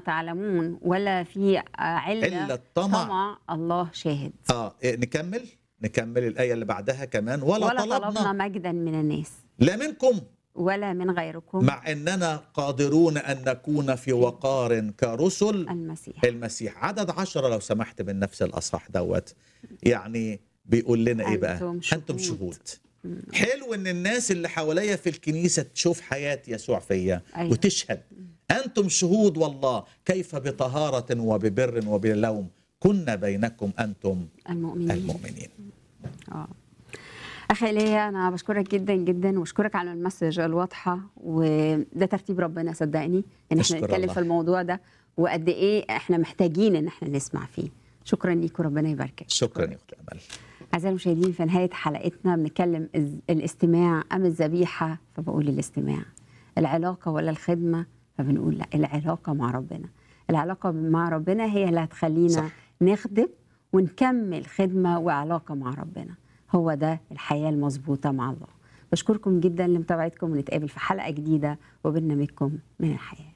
تعلمون ولا في آه، علة علة طمع. طمع الله شاهد اه إيه، نكمل نكمل الآية اللي بعدها كمان ولا, ولا طلبنا, طلبنا مجدا من الناس لا منكم ولا من غيركم مع أننا قادرون أن نكون في وقار كرسل المسيح المسيح عدد عشرة لو سمحت من نفس الأصحاح دوت يعني بيقول لنا إيه بقى أنتم شهود. أنتم شهود حلو ان الناس اللي حواليا في الكنيسه تشوف حياه يسوع فيا أيوة. وتشهد انتم شهود والله كيف بطهاره وببر وبلوم كنا بينكم انتم المؤمنين المؤمنين اه اخي ايليا انا بشكرك جدا جدا واشكرك على المسج الواضحه وده ترتيب ربنا صدقني ان احنا أشكر نتكلم الله. في الموضوع ده وقد ايه احنا محتاجين ان احنا نسمع فيه شكرا ليك وربنا يباركك شكرا يا اخت امل اعزائي المشاهدين في نهايه حلقتنا بنتكلم إز- الاستماع ام الذبيحه فبقول الاستماع العلاقه ولا الخدمه فبنقول لا العلاقه مع ربنا العلاقه مع ربنا هي اللي هتخلينا صح. نخدم ونكمل خدمه وعلاقه مع ربنا هو ده الحياه المظبوطه مع الله بشكركم جدا لمتابعتكم ونتقابل في حلقه جديده وبرنامجكم من الحياه